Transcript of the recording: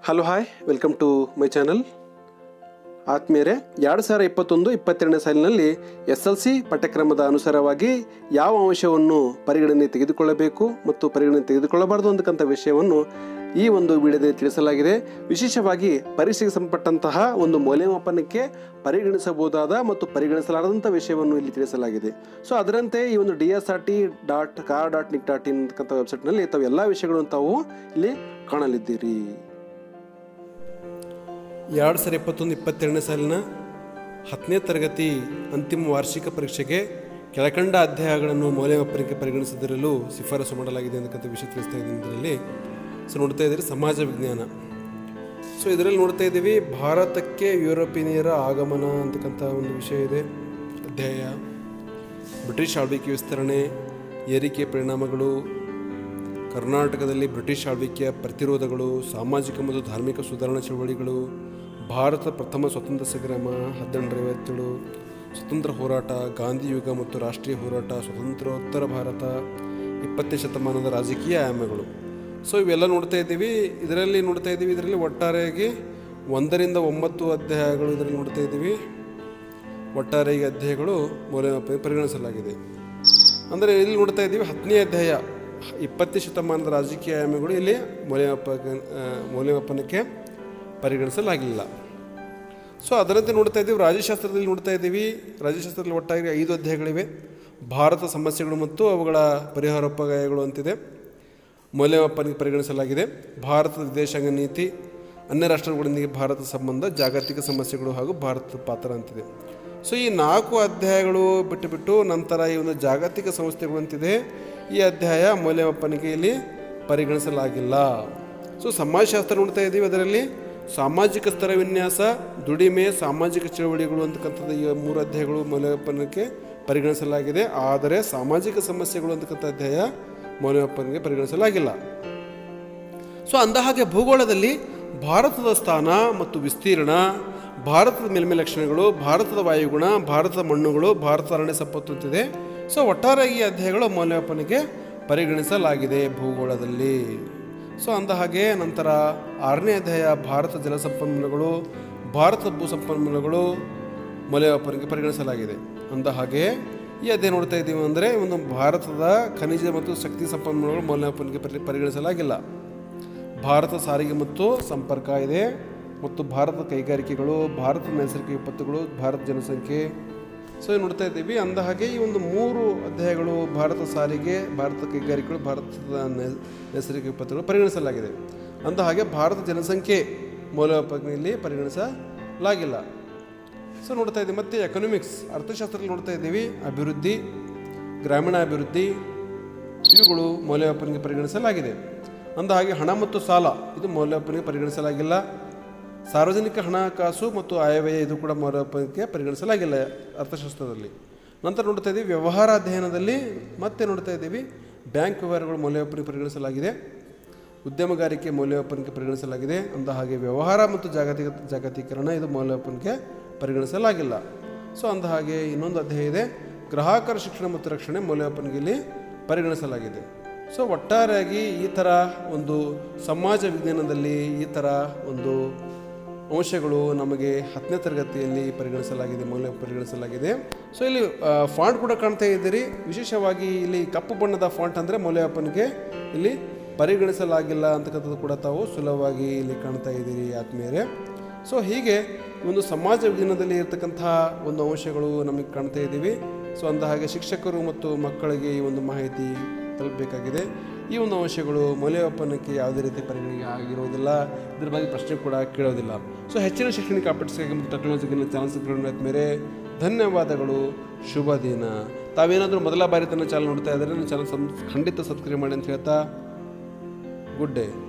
hello hi welcome to my channel ಆತ್ಮೀಯರೇ ಎರಡು ಸಾವಿರ ಇಪ್ಪತ್ತೊಂದು ಇಪ್ಪತ್ತೆರಡನೇ ಸಾಲಿನಲ್ಲಿ ಎಸ್ ಎಲ್ ಸಿ ಪಠ್ಯಕ್ರಮದ ಅನುಸಾರವಾಗಿ ಯಾವ ಅಂಶವನ್ನು ಪರಿಗಣನೆ ತೆಗೆದುಕೊಳ್ಳಬೇಕು ಮತ್ತು ಪರಿಗಣನೆ ತೆಗೆದುಕೊಳ್ಳಬಾರದು ಅಂತಕ್ಕಂಥ ವಿಷಯವನ್ನು ಈ ಒಂದು ವಿಡಿಯೋದಲ್ಲಿ ತಿಳಿಸಲಾಗಿದೆ ವಿಶೇಷವಾಗಿ ಪರೀಕ್ಷೆಗೆ ಸಂಬಂಧಪಟ್ಟಂತಹ ಒಂದು ಮೌಲ್ಯಮಾಪನಕ್ಕೆ ಪರಿಗಣಿಸಬಹುದಾದ ಮತ್ತು ಪರಿಗಣಿಸಲಾರದಂಥ ವಿಷಯವನ್ನು ಇಲ್ಲಿ ತಿಳಿಸಲಾಗಿದೆ ಸೊ ಅದರಂತೆ ಈ ಒಂದು D S R T dot car dot nic dot in ಅಂತಕ್ಕಂಥ ವೆಬ್ಸೈಟ್ನಲ್ಲಿ ತಾವು ಎಲ್ಲ ವಿಷಯಗಳನ್ನು ತಾವು ಇಲ್ಲಿ ಕಾಣಲಿದ್ದೀರಿ ಎರಡು ಸಾವಿರ ಇಪ್ಪತ್ತೊಂದು ಇಪ್ಪತ್ತೆರಡನೇ ಸಾಲಿನ ಹತ್ತನೇ ತರಗತಿ ಅಂತಿಮ ವಾರ್ಷಿಕ ಪರೀಕ್ಷೆಗೆ ಕೆಳಕಂಡ ಅಧ್ಯಾಯಗಳನ್ನು ಮೌಲ್ಯಮಾಪನಕ್ಕೆ ಪರಿಗಣಿಸದಿರಲು ಶಿಫಾರಸು ಮಾಡಲಾಗಿದೆ ಅಂತಕ್ಕಂಥ ವಿಷಯ ತಿಳಿಸ್ತಾ ಇದ್ದೀನಿ ಇದರಲ್ಲಿ ಸೊ ನೋಡ್ತಾ ಇದ್ದೀರಿ ಸಮಾಜ ವಿಜ್ಞಾನ ಸೊ ಇದರಲ್ಲಿ ನೋಡ್ತಾ ಇದ್ದೀವಿ ಭಾರತಕ್ಕೆ ಯುರೋಪಿಯನಿಯರ ಆಗಮನ ಅಂತಕ್ಕಂಥ ಒಂದು ವಿಷಯ ಇದೆ ಅಧ್ಯಾಯ ಬ್ರಿಟಿಷ್ ಆಳ್ವಿಕೆ ವಿಸ್ತರಣೆ ಏರಿಕೆ ಪರಿಣಾಮಗಳು ಕರ್ನಾಟಕದಲ್ಲಿ ಬ್ರಿಟಿಷ್ ಆಳ್ವಿಕೆಯ ಪ್ರತಿರೋಧಗಳು ಸಾಮಾಜಿಕ ಮತ್ತು ಧಾರ್ಮಿಕ ಸುಧಾರಣಾ ಚಳವಳಿಗಳು ಭಾರತ ಪ್ರಥಮ ಸ್ವಾತಂತ್ರ್ಯ ಸಂಗ್ರಾಮ ಹದಿನೆಂಟರ ಐವತ್ತೇಳು ಸ್ವತಂತ್ರ ಹೋರಾಟ ಗಾಂಧಿ ಯುಗ ಮತ್ತು ರಾಷ್ಟ್ರೀಯ ಹೋರಾಟ ಸ್ವತಂತ್ರೋತ್ತರ ಭಾರತ ಇಪ್ಪತ್ತನೇ ಶತಮಾನದ ರಾಜಕೀಯ ಆಯಾಮಗಳು ಸೊ ಇವೆಲ್ಲ ನೋಡ್ತಾ ಇದ್ದೀವಿ ಇದರಲ್ಲಿ ನೋಡ್ತಾ ಇದ್ದೀವಿ ಇದರಲ್ಲಿ ಒಟ್ಟಾರೆಯಾಗಿ ಒಂದರಿಂದ ಒಂಬತ್ತು ಅಧ್ಯಾಯಗಳು ಇದರಲ್ಲಿ ನೋಡ್ತಾ ಇದ್ದೀವಿ ಒಟ್ಟಾರೆ ಈ ಅಧ್ಯಾಯಗಳು ಮೌಲ್ಯಮಾಪನ ಪರಿಗಣಿಸಲಾಗಿದೆ ಅಂದರೆ ಇಲ್ಲಿ ನೋಡ್ತಾ ಇದ್ದೀವಿ ಹತ್ತನೇ ಅಧ್ಯಾಯ ಇಪ್ಪತ್ತನೇ ಶತಮಾನದ ರಾಜಕೀಯ ಆಯಾಮಗಳು ಇಲ್ಲಿ ಮೌಲ್ಯಮಾಪಕ ಆ, ಮೌಲ್ಯಮಾಪನಕ್ಕೆ ಪರಿಗಣಿಸಲಾಗಿಲ್ಲ ಸೊ ಅದರಂತೆ ನೋಡ್ತಾ ಇದ್ದೀವಿ ರಾಜ್ಯಶಾಸ್ತ್ರದಲ್ಲಿ ನೋಡ್ತಾ ಇದ್ದೀವಿ ರಾಜ್ಯಶಾಸ್ತ್ರದಲ್ಲಿ ಒಟ್ಟಾಗಿ ಐದು ಅಧ್ಯಾಯಗಳಿವೆ ಭಾರತ ಸಮಸ್ಯೆಗಳು ಮತ್ತು ಅವುಗಳ ಪರಿಹಾರೋಪಾಯಗಳು ಅಂತಿದೆ ಮೌಲ್ಯಮಾಪನಕ್ಕೆ ಪರಿಗಣಿಸಲಾಗಿದೆ ಭಾರತದ ವಿದೇಶಾಂಗ ನೀತಿ ಅನ್ಯ ರಾಷ್ಟ್ರಗಳೊಂದಿಗೆ ಭಾರತ ಸಂಬಂಧ ಜಾಗತಿಕ ಸಮಸ್ಯೆಗಳು ಹಾಗೂ ಭಾರತದ ಪಾತ್ರ ಅಂತಿದೆ ಸೊ ಈ ನಾಲ್ಕು ಅಧ್ಯಾಯಗಳು ಬಿಟ್ಟು ಬಿಟ್ಟು ನಂತರ ಈ ಒಂದು ಜಾಗತಿಕ ಸಂಸ್ಥೆಗಳು ಅಂತಿದೆ ಈ ಅಧ್ಯಾಯ ಮೌಲ್ಯಮಾಪನಕ್ಕೆ ಇಲ್ಲಿ ಪರಿಗಣಿಸಲಾಗಿಲ್ಲ ಸೊ ಸಮಾಜಶಾಸ್ತ್ರ ನೋಡ್ತಾ ಇದ್ದೀವಿ ಅದರಲ್ಲಿ ಸಾಮಾಜಿಕ ಸ್ತರ ವಿನ್ಯಾಸ ದುಡಿಮೆ ಸಾಮಾಜಿಕ ಚಳವಳಿಗಳು ಅಂತಕ್ಕಂಥದ್ದು ಈ ಮೂರು ಅಧ್ಯಾಯಗಳು ಮೌಲ್ಯಮಾಪನಕ್ಕೆ ಪರಿಗಣಿಸಲಾಗಿದೆ ಆದರೆ ಸಾಮಾಜಿಕ ಸಮಸ್ಯೆಗಳು ಅಂತಕ್ಕಂಥ ಅಧ್ಯಾಯ ಮೌಲ್ಯಮಾಪನಕ್ಕೆ ಪರಿಗಣಿಸಲಾಗಿಲ್ಲ ಸೊ ಅಂದ ಹಾಗೆ ಭೂಗೋಳದಲ್ಲಿ ಭಾರತದ ಸ್ಥಾನ ಮತ್ತು ವಿಸ್ತೀರ್ಣ ಭಾರತದ ಮೇಲ್ಮೆ ಲಕ್ಷಣಗಳು ಭಾರತದ ವಾಯುಗುಣ ಭಾರತದ ಮಣ್ಣುಗಳು ಭಾರತದ ಅರಣ್ಯ ಸಂಪತ್ತು ಅಂತಿದೆ ಸೊ ಒಟ್ಟಾರೆ ಈ ಅಧ್ಯಾಯಗಳು ಮೌಲ್ಯಮಾಪನಕ್ಕೆ ಪರಿಗಣಿಸಲಾಗಿದೆ ಭೂಗೋಳದಲ್ಲಿ ಸೊ ಅಂದ ಹಾಗೆ ನಂತರ ಆರನೇ ಅಧ್ಯಾಯ ಭಾರತ ಜಲಸಂಪನ್ಮೂಲಗಳು ಭಾರತದ ಭೂ ಸಂಪನ್ಮೂಲಗಳು ಮೌಲ್ಯಮಾಪನಕ್ಕೆ ಪರಿಗಣಿಸಲಾಗಿದೆ ಅಂದ ಹಾಗೆ ಈ ಅಧ್ಯಾಯ ನೋಡ್ತಾ ಇದ್ದೀವಿ ಅಂದರೆ ಒಂದು ಭಾರತದ ಖನಿಜ ಮತ್ತು ಶಕ್ತಿ ಸಂಪನ್ಮೂಲಗಳು ಮೌಲ್ಯಮಾಪನಕ್ಕೆ ಪರಿ ಪರಿಗಣಿಸಲಾಗಿಲ್ಲ ಭಾರತ ಸಾರಿಗೆ ಮತ್ತು ಸಂಪರ್ಕ ಇದೆ ಮತ್ತು ಭಾರತದ ಕೈಗಾರಿಕೆಗಳು ಭಾರತದ ನೈಸರ್ಗಿಕ ವಿಪತ್ತುಗಳು ಭಾರತ ಜನಸಂಖ್ಯೆ ಸೊ ಇವು ನೋಡ್ತಾ ಇದ್ದೀವಿ ಅಂದ ಹಾಗೆ ಈ ಒಂದು ಮೂರು ಅಧ್ಯಾಯಗಳು ಭಾರತ ಸಾರಿಗೆ ಭಾರತ ಕೈಗಾರಿಕೆಗಳು ಭಾರತದ ನೈ- ನೈಸರ್ಗಿಕ ವಿಪತ್ತುಗಳು ಪರಿಗಣಿಸಲಾಗಿದೆ ಅಂದ ಹಾಗೆ ಭಾರತ ಜನಸಂಖ್ಯೆ ಮೌಲ್ಯಮಾಪನೆಯಲ್ಲಿ ಪರಿಗಣಿಸಲಾಗಿಲ್ಲ ಸೊ ನೋಡ್ತಾ ಇದ್ದೀವಿ ಮತ್ತು ಎಕನಾಮಿಕ್ಸ್ ಅರ್ಥಶಾಸ್ತ್ರದಲ್ಲಿ ನೋಡ್ತಾ ಇದ್ದೀವಿ ಅಭಿವೃದ್ಧಿ ಗ್ರಾಮೀಣ ಅಭಿವೃದ್ಧಿ ಇವುಗಳು ಮೌಲ್ಯಮಾಪನೆಗೆ ಪರಿಗಣಿಸಲಾಗಿದೆ ಅಂದ ಹಾಗೆ ಹಣ ಮತ್ತು ಸಾಲ ಇದು ಮೌಲ್ಯಮಾಪನೆಗೆ ಪರಿಗಣಿಸಲಾಗಿಲ್ಲ ಸಾರ್ವಜನಿಕ ಹಣಕಾಸು ಮತ್ತು ಆಯವ್ಯಯ ಇದು ಕೂಡ ಮೌಲ್ಯಮಾಪನಕ್ಕೆ ಪರಿಗಣಿಸಲಾಗಿಲ್ಲ ಅರ್ಥಶಾಸ್ತ್ರದಲ್ಲಿ ನಂತರ ನೋಡ್ತಾ ಇದ್ದೀವಿ ವ್ಯವಹಾರ ಅಧ್ಯಯನದಲ್ಲಿ ಮತ್ತೆ ನೋಡ್ತಾ ಇದ್ದೀವಿ ಬ್ಯಾಂಕ್ ವ್ಯವಹಾರಗಳು ಮೌಲ್ಯಮಾಪನೆಗೆ ಪರಿಗಣಿಸಲಾಗಿದೆ ಉದ್ಯಮಗಾರಿಕೆ ಮೌಲ್ಯಮಾಪನಕ್ಕೆ ಪರಿಗಣಿಸಲಾಗಿದೆ ಅಂದ ಹಾಗೆ ವ್ಯವಹಾರ ಮತ್ತು ಜಾಗತಿಕ ಜಾಗತೀಕರಣ ಇದು ಮೌಲ್ಯಮಾಪನಕ್ಕೆ ಪರಿಗಣಿಸಲಾಗಿಲ್ಲ ಸೊ ಅಂದ ಹಾಗೆ ಇನ್ನೊಂದು ಅಧ್ಯಾಯ ಇದೆ ಗ್ರಾಹಕರ ಶಿಕ್ಷಣ ಮತ್ತು ರಕ್ಷಣೆ ಮೌಲ್ಯಮಾಪನಕ್ಕೆ ಇಲ್ಲಿ ಪರಿಗಣಿಸಲಾಗಿದೆ ಸೊ ಒಟ್ಟಾರೆಯಾಗಿ ಈ ಥರ ಒಂದು ಸಮಾಜ ವಿಜ್ಞಾನದಲ್ಲಿ ಈ ಥರ ಒಂದು ಅಂಶಗಳು ನಮಗೆ ಹತ್ತನೇ ತರಗತಿಯಲ್ಲಿ ಪರಿಗಣಿಸಲಾಗಿದೆ ಮೌಲ್ಯ ಪರಿಗಣಿಸಲಾಗಿದೆ ಸೊ ಇಲ್ಲಿ ಫಾಂಟ್ ಕೂಡ ಕಾಣ್ತಾ ಇದ್ದೀರಿ ವಿಶೇಷವಾಗಿ ಇಲ್ಲಿ ಕಪ್ಪು ಬಣ್ಣದ ಫಾಂಟ್ ಅಂದರೆ ಮೌಲ್ಯಮಾಪನಕ್ಕೆ ಇಲ್ಲಿ ಪರಿಗಣಿಸಲಾಗಿಲ್ಲ ಅಂತಕ್ಕಂಥದ್ದು ಕೂಡ ತಾವು ಸುಲಭವಾಗಿ ಇಲ್ಲಿ ಕಾಣ್ತಾ ಇದ್ದೀರಿ ಆತ್ಮೀಯರೇ ಸೊ ಹೀಗೆ ಈ ಒಂದು ಸಮಾಜ ವಿಜ್ಞಾನದಲ್ಲಿ ಇರತಕ್ಕಂತಹ ಒಂದು ಅಂಶಗಳು ನಮಗೆ ಕಾಣ್ತಾ ಇದ್ದೀವಿ ಸೊ ಅಂದ ಹಾಗೆ ಶಿಕ್ಷಕರು ಮತ್ತು ಮಕ್ಕಳಿಗೆ ಈ ಒಂದು ಮಾಹಿತಿ ತಲುಪಬೇಕಾಗಿದೆ ಈ ಒಂದು ಅಂಶಗಳು ಮೌಲ್ಯಮಾಪನಕ್ಕೆ ಯಾವುದೇ ರೀತಿ ಪರಿಗಣನೆ ಆಗಿರೋದಿಲ್ಲ ಇದ್ರ ಬಗ್ಗೆ ಪ್ರಶ್ನೆ ಕೂಡ ಕೇಳೋದಿಲ್ಲ ಸೊ ಹೆಚ್ಚಿನ ಶೈಕ್ಷಣಿಕ ಅಪ್ಡೇಟ್ಸ್ಗಾಗಿ ಮತ್ತು ಟೆಕ್ನಾಲಜಿಗಿನ ಚಾನಲ್ಸ್ ಮೇರೆ ಧನ್ಯವಾದಗಳು ಶುಭ ದಿನ ತಾವೇನಾದರೂ ಮೊದಲ ಬಾರಿ ತನ್ನ ಚಾನಲ್ ನೋಡ್ತಾ ಇದ್ದರೆ ನನ್ನ ಚಾನಲ್ ಖಂಡಿತ ಸಬ್ಸ್ಕ್ರೈಬ್ ಮಾಡಿ ಅಂತ ಹೇಳ್ತಾ ಗುಡ್ ಡೇ